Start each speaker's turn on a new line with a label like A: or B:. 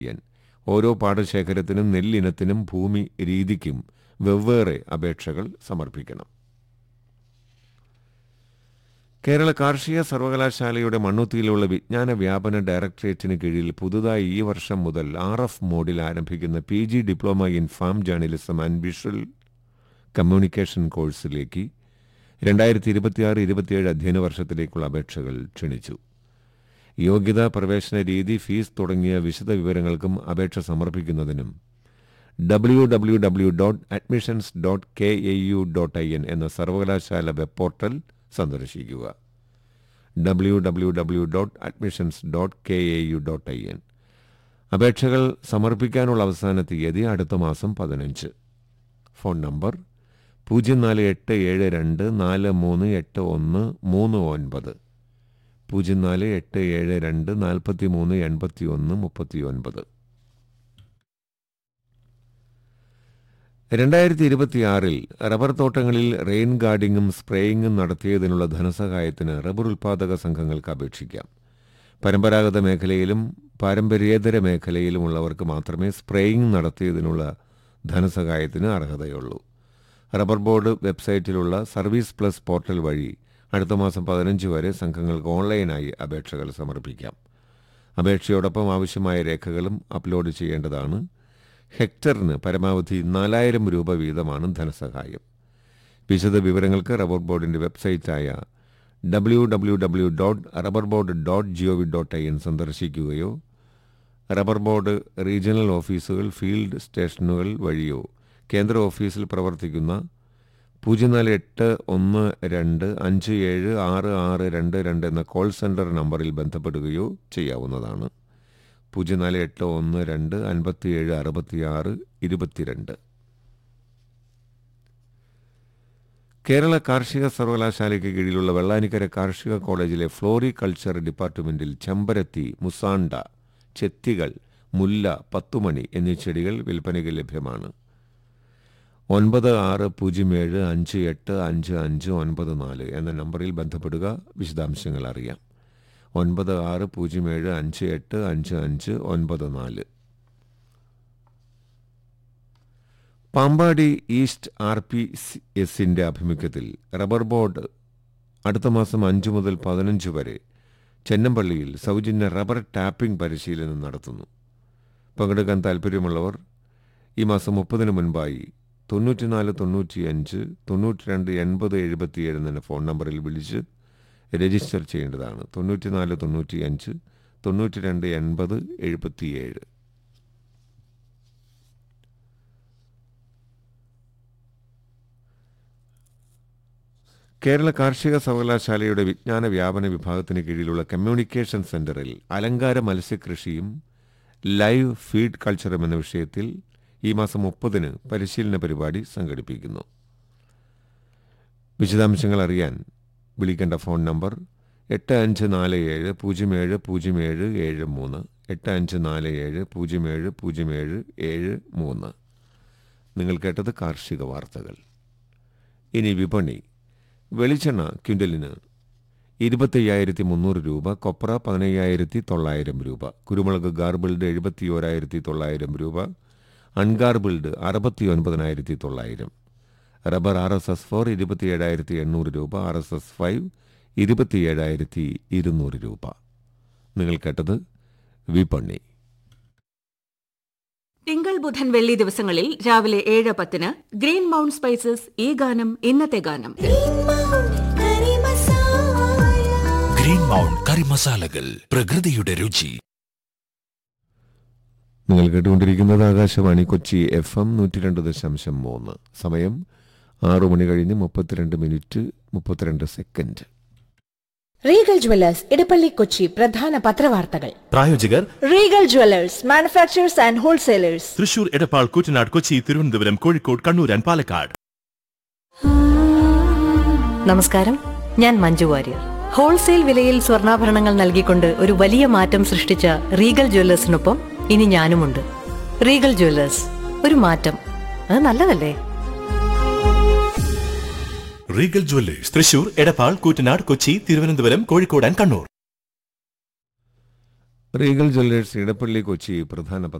A: ചെയ്യാൻ ഓരോ പാടശേഖരത്തിനും നെല്ലിനത്തിനും ഭൂമി രീതിക്കും വെവ്വേറെ അപേക്ഷകൾ സമർപ്പിക്കണം കേരള കാർഷിക സർവകലാശാലയുടെ മണ്ണുത്തിയിലുള്ള വിജ്ഞാന വ്യാപന ഡയറക്ടറേറ്റിന് കീഴിൽ പുതുതായി ഈ വർഷം മുതൽ ആർ എഫ് മോഡിൽ ആരംഭിക്കുന്ന P G diploma in farm journalism and visual communication കോഴ്സിലേക്ക് രണ്ടായിരത്തി ഇരുപത്തിയാറ് ഇരുപത്തിയേഴ് അധ്യയന വർഷത്തിലേക്കുള്ള അപേക്ഷകൾ ക്ഷണിച്ചു യോഗ്യത പ്രവേശന രീതി ഫീസ് തുടങ്ങിയ വിശദ വിവരങ്ങൾക്കും അപേക്ഷ സമർപ്പിക്കുന്നതിനും W W W dot admissions dot K A U dot I N എന്ന സർവകലാശാല വെബ് പോർട്ടൽ സന്ദർശിക്കുക W W W dot admissions dot K A U dot I N അപേക്ഷകൾ സമർപ്പിക്കാനുള്ള അവസാന തീയതി അടുത്ത മാസം പതിനഞ്ച് ഫോൺ നമ്പർ പൂജ്യം നാല് എട്ട് ഏഴ് രണ്ട് നാല് മൂന്ന് എട്ട് ഒന്ന് മൂന്ന് ഒൻപത് പൂജ്യം നാല് എട്ട് ഏഴ് രണ്ട് നാൽപ്പത്തി മൂന്ന് എൺപത്തി ഒന്ന് മുപ്പത്തി ഒൻപത് രണ്ടായിരത്തി ഇരുപത്തിയാറിൽ റബ്ബർ തോട്ടങ്ങളിൽ റെയിൻ ഗാർഡിങ്ങും സ്പ്രേയിങ്ങും നടത്തിയതിനുള്ള ധനസഹായത്തിന് റബ്ബർ ഉൽപാദക സംഘങ്ങൾക്ക് അപേക്ഷിക്കാം പരമ്പരാഗത മേഖലയിലും പാരമ്പര്യേതര മേഖലയിലുമുള്ളവർക്ക് മാത്രമേ സ്പ്രേയിങ് നടത്തിയതിനുള്ള ധനസഹായത്തിന് അർഹതയുള്ളൂ റബ്ബർ ബോർഡ് വെബ്സൈറ്റിലുള്ള സർവീസ് പ്ലസ് പോർട്ടൽ വഴി അടുത്ത മാസം പതിനഞ്ച് വരെ സംഘങ്ങൾക്ക് ഓൺലൈനായി അപേക്ഷകൾ സമർപ്പിക്കാം അപേക്ഷയോടൊപ്പം ആവശ്യമായ രേഖകളും അപ്ലോഡ് ചെയ്യേണ്ടതാണ് ഹെക്ടറിന് പരമാവധി നാലായിരം രൂപ വീതമാണ് ധനസഹായം വിശദ വിവരങ്ങൾക്ക് റബ്ബർ ബോർഡിന്റെ വെബ്സൈറ്റായ W W W dot rubber board dot G O V dot I N സന്ദർശിക്കുകയോ റബ്ബർ ബോർഡ് റീജിയണൽ ഓഫീസുകൾ ഫീൽഡ് സ്റ്റേഷനുകൾ വഴിയോ കേന്ദ്ര ഓഫീസിൽ പ്രവർത്തിക്കുന്ന പൂജ്യം നാല് എട്ട് ഒന്ന് രണ്ട് അഞ്ച് ഏഴ് ആറ് ആറ് രണ്ട് രണ്ട് എന്ന കോൾ സെൻറ്റർ നമ്പറിൽ ബന്ധപ്പെടുകയോ ചെയ്യാവുന്നതാണ് പൂജ്യം നാല് എട്ട് ഒന്ന് രണ്ട് അൻപത്തിയേഴ് അറുപത്തിയാറ് ഇരുപത്തിരണ്ട് കേരള കാർഷിക സർവകലാശാലയ്ക്ക് കീഴിലുള്ള വെള്ളാനിക്കര കാർഷിക കോളേജിലെ ഫ്ലോറികൾച്ചർ ഡിപ്പാർട്ട്മെന്റിൽ ചെമ്പരത്തി മുസാണ്ട ചെത്തികൾ മുല്ല പത്തുമണി എന്നീ ചെടികൾ വിൽപ്പനയ്ക്ക് ലഭ്യമാണ് ഒൻപത് ആറ് പൂജ്യം ഏഴ് അഞ്ച് എട്ട് അഞ്ച് അഞ്ച് ഒൻപത് നാല് എന്ന നമ്പറിൽ ബന്ധപ്പെടുക വിശദാംശങ്ങൾ അറിയാം ഒൻപത് ആറ് പൂജ്യം ഏഴ് അഞ്ച് എട്ട് അഞ്ച് അഞ്ച് ഒൻപത് നാല് പാമ്പാടി ഈസ്റ്റ് ആർ പി എസിന്റെ ആഭിമുഖ്യത്തിൽ റബ്ബർ ബോർഡ് അടുത്ത മാസം അഞ്ച് മുതൽ പതിനഞ്ച് വരെ ചെന്നമ്പള്ളിയിൽ സൗജന്യ റബ്ബർ ടാപ്പിംഗ് പരിശീലനം നടത്തുന്നു പങ്കെടുക്കാൻ താൽപ്പര്യമുള്ളവർ ഈ മാസം മുപ്പതിന് മുൻപായി തൊണ്ണൂറ്റിനാല് തൊണ്ണൂറ്റിയഞ്ച് തൊണ്ണൂറ്റി രണ്ട് എൺപത് എഴുപത്തിയേഴ് എന്ന ഫോൺ നമ്പറിൽ വിളിച്ച് രജിസ്റ്റർ ചെയ്യേണ്ടതാണ് തൊണ്ണൂറ്റിനാല് തൊണ്ണൂറ്റിയഞ്ച് തൊണ്ണൂറ്റി രണ്ട് എൺപത് എഴുപത്തിയേഴ് കേരള കാർഷിക സർവകലാശാലയുടെ വിജ്ഞാന വ്യാപന വിഭാഗത്തിന് കീഴിലുള്ള കമ്മ്യൂണിക്കേഷൻ സെന്ററിൽ അലങ്കാര മത്സ്യകൃഷിയും ലൈവ് ഫീഡ് കൾച്ചറും എന്ന വിഷയത്തിൽ ഈ മാസം മുപ്പതിന് പരിശീലന പരിപാടി സംഘടിപ്പിക്കുന്നു വിശദാംശങ്ങൾ അറിയാൻ വിളിക്കേണ്ട ഫോൺ നമ്പർ എട്ട് അഞ്ച് നാല് ഏഴ് പൂജ്യം ഏഴ് പൂജ്യം ഏഴ് ഏഴ് മൂന്ന് എട്ട് അഞ്ച് നാല് ഏഴ് പൂജ്യം ഏഴ് പൂജ്യം ഏഴ് ഏഴ് മൂന്ന് നിങ്ങൾ കേട്ടത് കാർഷിക വാർത്തകൾ ഇനി വിപണി വെളിച്ചെണ്ണ ക്വിൻ്റലിന് ഇരുപത്തയ്യായിരത്തി മുന്നൂറ് രൂപ കൊപ്ര പതിനയ്യായിരത്തി തൊള്ളായിരം രൂപ കുരുമുളക് ഗാർബിൾഡ് എഴുപത്തി ഓരായിരത്തി തൊള്ളായിരം രൂപ അൺഗാർബിൾഡ് അറുപത്തി ഒൻപതിനായിരത്തി തൊള്ളായിരം rubber R S S four ഇരുപത്തിയേഴായിരത്തി എണ്ണൂറ് രൂപ ആർ എസ് എസ് ഫൈവ് ഇരുപത്തിയേഴായിരത്തി ഇരുന്നൂറ് രൂപ നിങ്ങൾ കേട്ടത് വിപണി
B: തിങ്കൾ ബുധൻ വെള്ളി ദിവസങ്ങളിൽ രാവിലെ ഏഴ് പത്തിന് ഗ്രീൻ മൗണ്ട് സ്പൈസസ് ഈ ഗാനം ഇന്നത്തെ ഗാനം
C: ഗ്രീൻ മൗണ്ട് കറി മസാലകൾ പ്രകൃതിയുടെ രുചി
A: നിങ്ങൾ കേട്ടുകൊണ്ടിരിക്കുന്നത് ആകാശവാണി കൊച്ചി എഫ് എം നൂറ്റി രണ്ട് ദശാംശം മൂന്ന് സമയം ആറു മണി കഴിഞ്ഞ് മുപ്പത്തിരണ്ട് മിനിറ്റ് മുപ്പത്തിരണ്ട് second
D: Regal Jewellers Edappally Kochi പ്രധാന പത്രവാർത്തകൾ
E: പ്രായോജകർ
D: Regal Jewellers manufacturers and wholesalers
E: Thrissur Edappal Koottanad Kochi Thiruvananthapuram Kozhikode Kannur and Palakkad
F: നമസ്കാരം ഞാൻ മഞ്ജു വാര്യർ ഹോൾസെയിൽ വിലയിൽ സ്വർണ്ണാഭരണങ്ങൾ നൽകിക്കൊണ്ട് ഒരു വലിയ മാറ്റം സൃഷ്ടിച്ച റീഗൽ ജ്വല്ലേഴ്സിനൊപ്പം ഇനി ഞാനുമുണ്ട് റീഗൽ ജ്വല്ലേഴ്സ് ഒരു മാറ്റം അത് നല്ലതല്ലേ
E: Regal Jewellers Thrissur Edappal Koottanad Kochi Thiruvananthapuram Kozhikode and Kannur
A: Regal Jewellers Edappally Kochi പ്രധാന